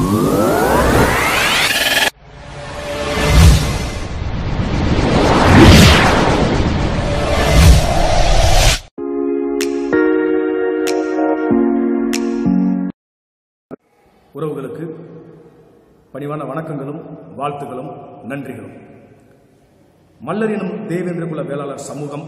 உறவுகளுக்கு பணிவான வணக்கங்களும் வாழ்த்துகளும் நன்றிகளும் மல்லரினும் தேவேந்திரகுல வேளாளர் சமூகம்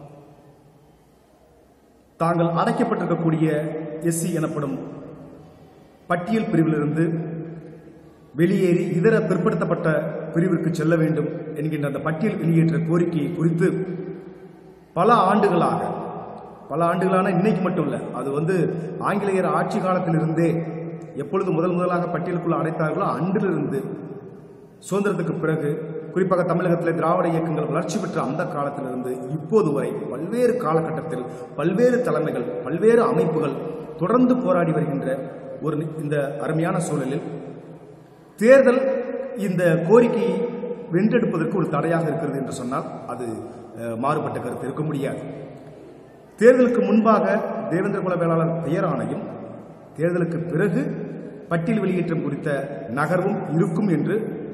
தாங்கள் அடைக்கப்பட்டிருக்கக்கூடிய எஸ்சி எனப்படும் பட்டியல் பிரிவிலிருந்து வெளியேறி இதர பிற்படுத்தப்பட்ட பிரிவிற்கு செல்ல வேண்டும் என்கின்ற அந்த பட்டியல் வெளியேற்ற கோரிக்கையை குறித்து பல ஆண்டுகளாக பல ஆண்டுகளான இன்னைக்கு மட்டும் இல்லை அது வந்து ஆங்கிலேயர் ஆட்சி காலத்திலிருந்தே எப்பொழுது முதல் முதலாக பட்டியலுக்குள் அடைத்தார்களோ அன்றிலிருந்து சுதந்திரத்துக்கு பிறகு குறிப்பாக தமிழகத்தில் திராவிட இயக்கங்கள் வளர்ச்சி பெற்ற அந்த காலத்திலிருந்து இப்போது வரை பல்வேறு காலகட்டத்தில் பல்வேறு தலைமைகள் பல்வேறு அமைப்புகள் தொடர்ந்து போராடி வருகின்ற ஒரு நி- இந்த அருமையான சூழலில் தேர்தல் இந்த கோரிக்கையை வென்றெடுப்பதற்கு ஒரு தடையாக இருக்கிறது என்று சொன்னால் அது அஹ், மாறுபட்ட கருத்து இருக்க முடியாது தேர்தலுக்கு முன்பாக தேவேந்திர குல வேளாளர் பெயர் ஆணையம் தேர்தலுக்கு பிறகு பட்டியல் வெளியேற்றம் குறித்த நகர்வும் இருக்கும் என்று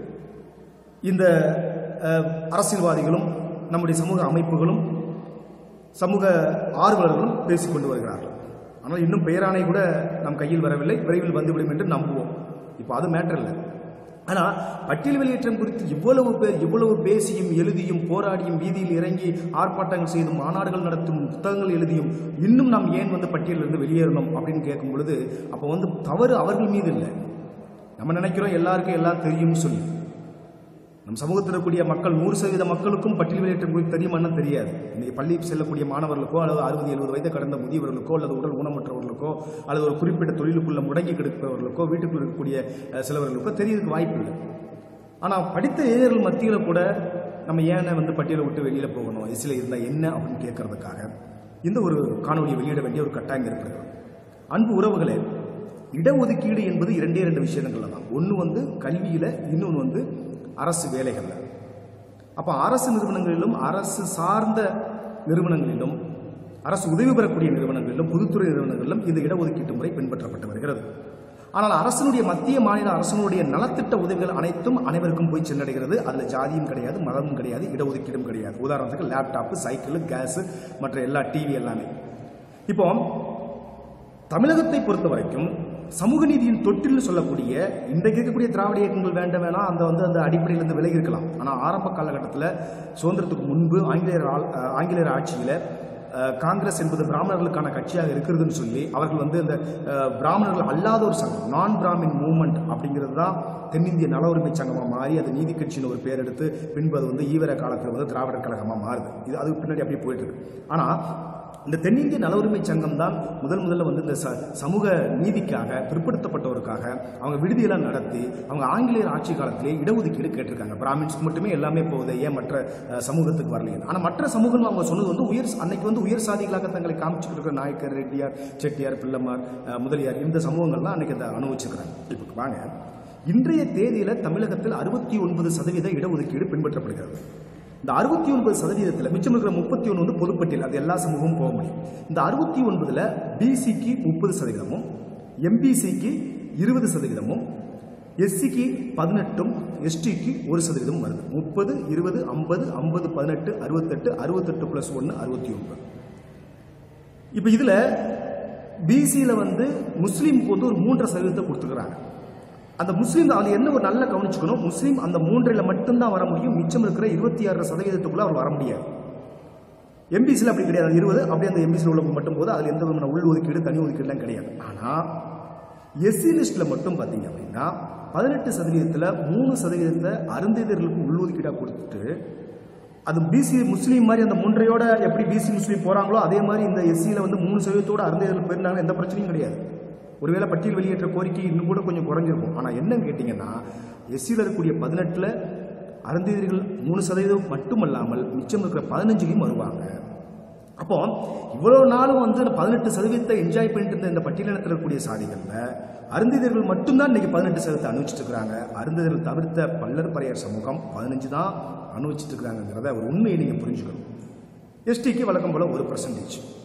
இந்த அஹ், அரசியல்வாதிகளும் நம்முடைய சமூக அமைப்புகளும் சமூக ஆர்வலர்களும் பேசிக் கொண்டு வருகிறார்கள் ஆனால் இன்னும் பெயராணை கூட நம் கையில் வரவில்லை விரைவில் வந்துவிடும் என்று நம்புவோம் இப்போ அது மேட்டர் இல்லை ஆனால் பட்டியல் வெளியேற்றம் குறித்து இவ்வளவு பேர் இவ்வளவு பேசியும் எழுதியும் போராடியும் வீதியில் இறங்கி ஆர்ப்பாட்டங்கள் செய்தும் மாநாடுகள் நடத்தும் புத்தகங்கள் எழுதியும் இன்னும் நாம் ஏன் வந்து பட்டியலிருந்து வெளியேறணும் அப்படின்னு கேட்கும் பொழுது அப்போ வந்து தவறு அவர்கள் மீது இல்லை நம்ம நினைக்கிறோம் எல்லாருக்கும் எல்லாம் தெரியும்னு சொல்லி நம் சமூகத்தில் இருக்கக்கூடிய மக்கள் நூறு சதவீத மக்களுக்கும் பட்டியல் வெளியேற்றம் குறித்து தெரியுமான்னு தெரியாது இன்னைக்கு பள்ளி செல்லக்கூடிய மாணவர்களுக்கோ அல்லது அறுபது எழுபது வயது கடந்த முதியவர்களுக்கோ அல்லது உடல் ஊனமற்றவர்களுக்கோ அல்லது ஒரு குறிப்பிட்ட தொழிலுக்குள்ள முடங்கி கிடப்பவர்களுக்கோ வீட்டுக்குள்ள இருக்கக்கூடிய அஹ், சிலவர்களுக்கோ தெரியறதுக்கு வாய்ப்பு இல்லை ஆனால் படித்த இளைஞர்கள் மத்தியில் கூட நம்ம ஏன் வந்து பட்டியலை விட்டு வெளியில் போகணும் எஸ்சியில் இருந்தால் என்ன அப்படின்னு கேட்கறதுக்காக இந்த ஒரு காணொலியை வெளியிட வேண்டிய ஒரு கட்டாயம் ஏற்படுகிறது அன்பு உறவுகளே இடஒதுக்கீடு என்பது இரண்டே ரெண்டு விஷயங்கள்ல தான் ஒன்று வந்து கல்வியில் இன்னொன்று வந்து அரசு வேலைகள்ல அப்போ அரசு நிறுவனங்களிலும் அரசு சார்ந்த நிறுவனங்களிலும் அரசு உதவி பெறக்கூடிய நிறுவனங்களிலும் பொதுத்துறை நிறுவனங்களிலும் இந்த இடஒதுக்கீட்டு முறை பின்பற்றப்பட்டு வருகிறது ஆனால் அரசனுடைய மத்திய மாநில அரசனுடைய நலத்திட்ட உதவிகள் அனைத்தும் அனைவருக்கும் போய் சென்றடைகிறது அதில் ஜாதியும் கிடையாது மதமும் கிடையாது இடஒதுக்கீடும் கிடையாது உதாரணத்துக்கு லேப்டாப்பு சைக்கிள் கேஸ் மற்ற எல்லா டிவி எல்லாமே இப்போ தமிழகத்தை பொறுத்த வரைக்கும் சமூக நீதியின் தொட்டில்னு சொல்லக்கூடிய இன்றைக்கு இருக்கக்கூடிய திராவிட இயக்கங்கள் வேண்ட வேணாம் அந்த வந்து அந்த அடிப்படையிலிருந்து விலகி இருக்கலாம் ஆனால் ஆரம்ப காலகட்டத்தில் சுதந்திரத்துக்கு முன்பு ஆங்கிலேயர் ஆள்- அஹ் ஆங்கிலேயர் ஆட்சியில் அஹ், காங்கிரஸ் என்பது பிராமணர்களுக்கான கட்சியாக இருக்கிறதுன்னு சொல்லி அவர்கள் வந்து இந்த அஹ், பிராமணர்கள் அல்லாத ஒரு சங்கம் நான் பிராமின் மூவ்மெண்ட் அப்படிங்கிறது தான் தென்னிந்திய நல உரிமை சங்கமாக மாறி அது நீதி கட்சின்னு ஒரு பேர் எடுத்து பின்பு அது வந்து ஈவர காலத்தில் வந்து திராவிடர் கழகமாக மாறுது இது அதுக்கு பின்னாடி அப்படியே போயிட்டு இருக்கு ஆனால் இந்த தென்னிந்திய நல உரிமை சங்கம் தான் முதல் முதல்ல வந்து இந்த ச- சமூக நீதிக்காக பிற்படுத்தப்பட்டவருக்காக அவங்க விடுதியெல்லாம் நடத்தி அவங்க ஆங்கிலேயர் ஆட்சி காலத்திலே இடஒதுக்கீடு கேட்டிருக்காங்க பிராமின்ஸ்க்கு மட்டுமே எல்லாமே போகுது ஏன் மற்ற அஹ், சமூகத்துக்கு வரலையே ஆனால் மற்ற சமூகம் அவங்க சொன்னது வந்து உயர் அன்னைக்கு வந்து உயர் சாதிகளாக தங்களை காமிச்சிட்டு இருக்கிற நாயக்கர் ரெட்டியார் செட்டியார் பிள்ளைமார் அஹ், முதலியார் இந்த சமூகங்கள்லாம் அன்னைக்கு அதை அனுபவிச்சுக்கிறாங்க இப்போ வாங்க இன்றைய தேதியில தமிழகத்தில் அறுபத்தி ஒன்பது சதவீத இடஒதுக்கீடு பின்பற்றப்படுகிறது இந்த அறுபத்தி ஒன்பது சதவீதத்தில் மிச்சம் இருக்கிற முப்பத்தி ஒன்று வந்து பொதுப்பட்டியல் அது எல்லா சமூகமும் போக முடியும் இந்த அறுபத்தி ஒன்பதுல பிசிக்கு முப்பது சதவீதமும் எம்பிசிக்கு இருபது சதவீதமும் எஸ்சிக்கு பதினெட்டும் எஸ்டிக்கு ஒரு சதவீதம் வருது முப்பது இருபது ஐம்பது ஐம்பது பதினெட்டு அறுபத்தெட்டு அறுபத்தெட்டு ப்ளஸ் ஒன்று அறுபத்தி ஒன்பது இப்போ இதில் பிசியில் வந்து முஸ்லீமுக்கு வந்து ஒரு மூன்றரை சதவீதத்தை கொடுத்துக்கிறாங்க அந்த முஸ்லீம் அது என்ன ஒரு நல்ல கவனிச்சுக்கணும் முஸ்லீம் அந்த மூன்றில் மட்டும்தான் வர முடியும் மிச்சம் இருக்கிற இருபத்தி ஆறு சதவீதத்துக்குள்ள அவர் வர முடியாது எம்பிசியில் அப்படி கிடையாது இருபது அப்படியே அந்த எம்பிசியில் உள்ள மட்டும் போது அதில் எந்த விதமான உள் ஒதுக்கீடு தனி ஒதுக்கீடுலாம் கிடையாது ஆனால் எஸ்சி லிஸ்ட்டில் மட்டும் பார்த்தீங்க அப்படின்னா பதினெட்டு சதவீதத்தில் மூணு சதவீதத்தை அருந்ததியர்களுக்கு உள்ஒதுக்கீடாக கொடுத்துட்டு அது பிசி முஸ்லீம் மாதிரி அந்த மூன்றையோட எப்படி பிசி முஸ்லீம் போறாங்களோ அதே மாதிரி இந்த எஸ்சியில் வந்து மூணு சதவீதத்தோட அருந்ததியர்கள் போயிருந்தாங்க எந்த பிரச்சனையும் கிடையாது ஒருவேளை பட்டியல் வெளியேற்ற கோரிக்கை இன்னும் கூட கொஞ்சம் குறைஞ்சிருக்கும் ஆனால் என்னன்னு கேட்டிங்கன்னா எஸ்சியில் இருக்கக்கூடிய பதினெட்டில் அருந்ததியர்கள் மூணு சதவீதம் மட்டுமல்லாமல் மிச்சம் இருக்கிற பதினஞ்சுலையும் வருவாங்க அப்போ இவ்வளவு நாளும் வந்து அந்த பதினெட்டு சதவீதத்தை என்ஜாய் பண்ணிட்டு இருந்த இந்த பட்டியலினத்தில் இருக்கக்கூடிய சாதிகள்ல அருந்ததியர்கள் மட்டும்தான் இன்னைக்கு பதினெட்டு சதவீதத்தை அனுபவிச்சுட்டு இருக்கிறாங்க அருந்ததியர்கள் தவிர்த்த பல்லர் பறையர் சமூகம் பதினஞ்சு தான் அனுபவிச்சுட்டு இருக்கிறாங்கிறத ஒரு உண்மையை நீங்க புரிஞ்சுக்கணும் எஸ்டிக்கு வழக்கம் போல ஒரு பர்சன்டேஜ்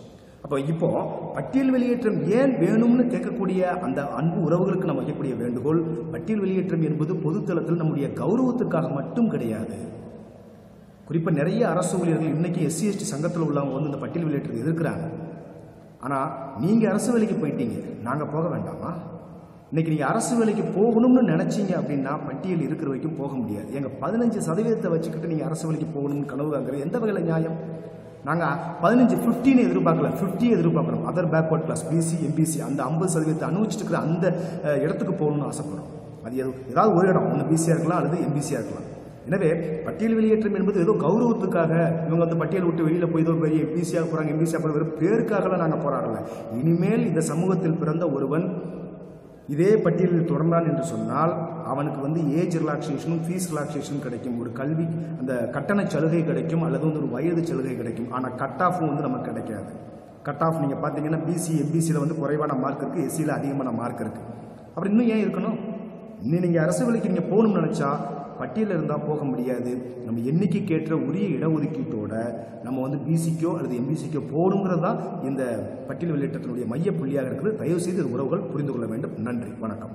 அப்போ இப்போ பட்டியல் வெளியேற்றம் ஏன் வேணும்னு கேட்கக்கூடிய அந்த அன்பு உறவுகளுக்கு நம்ம வைக்கக்கூடிய வேண்டுகோள் பட்டியல் வெளியேற்றம் என்பது பொதுத்தளத்தில் நம்முடைய கௌரவத்துக்காக மட்டும் கிடையாது குறிப்பாக நிறைய அரசு ஊழியர்கள் இன்னைக்கு எஸ்சி எஸ்டி சங்கத்தில் உள்ளவங்க வந்து இந்த பட்டியல் வெளியேற்றத்தை எதிர்க்கிறாங்க ஆனால் நீங்கள் அரசு வேலைக்கு போயிட்டீங்க நாங்கள் போக வேண்டாமா இன்னைக்கு நீங்கள் அரசு வேலைக்கு போகணும்னு நினச்சிங்க அப்படின்னா பட்டியல் இருக்கிற வரைக்கும் போக முடியாது எங்கள் பதினஞ்சு சதவீதத்தை வச்சுக்கிட்டு நீங்கள் அரசு வேலைக்கு போகணும்னு கனவு காங்கிறது எந்த வகையில் நியாயம் நாங்கள் பதினஞ்சு ஃபிஃப்டின்னு எதிர்பார்க்கல ஃபிஃப்டி எதிர்பார்க்குறோம் other backward class BC MBC அந்த ஐம்பது சதவீதத்தை அனுபவிச்சுட்டு இருக்கிற அந்த அஹ், இடத்துக்கு போகணும்னு ஆசைப்படுறோம் அது எது- ஏதாவது ஒரு இடம் ஒன்று பிசியாக இருக்கலாம் அல்லது எம்பிசியாக இருக்கலாம் எனவே பட்டியல் வெளியேற்றம் என்பது ஏதோ கௌரவத்துக்காக இவங்க வந்து பட்டியல் விட்டு வெளியில் போய் ஏதோ பெரிய எம்பிசியாக போகிறாங்க எம்பிசியாக போகிற வெறும் பேருக்காகலாம் நாங்கள் போராடல இனிமேல் இந்த சமூகத்தில் பிறந்த ஒருவன் இதே பட்டியலில் தொடர்ந்தான் என்று சொன்னால் அவனுக்கு வந்து ஏஜ் ரிலாக்ஸேஷனும் ஃபீஸ் ரிலாக்ஸேஷனும் கிடைக்கும் ஒரு கல்வி அந்த கட்டண சலுகை கிடைக்கும் அல்லது வந்து ஒரு வயது சலுகை கிடைக்கும் ஆனால் கட் ஆஃபும் வந்து நமக்கு கிடைக்காது கட் ஆஃப் நீங்கள் பார்த்தீங்கன்னா பிசி எம்பிசியில் வந்து குறைவான மார்க் இருக்குது எஸ்சியில் அதிகமான மார்க் இருக்குது அப்புறம் இன்னும் ஏன் இருக்கணும் இன்னும் நீங்கள் அரசு வேலைக்கு நீங்கள் போகணும்னு நினச்சா பட்டியலில் இருந்தால் போக முடியாது நம்ம எண்ணிக்கைக்கு ஏற்ற உரிய இடஒதுக்கீட்டோட நம்ம வந்து பிசிக்கோ அல்லது எம்பிசிக்கோ போகணுங்கிறது தான் இந்த பட்டியல் வெளியேற்றத்தினுடைய மைய புள்ளியாக இருக்குது தயவு செய்து இது உறவுகள் புரிந்து கொள்ள வேண்டும் நன்றி வணக்கம்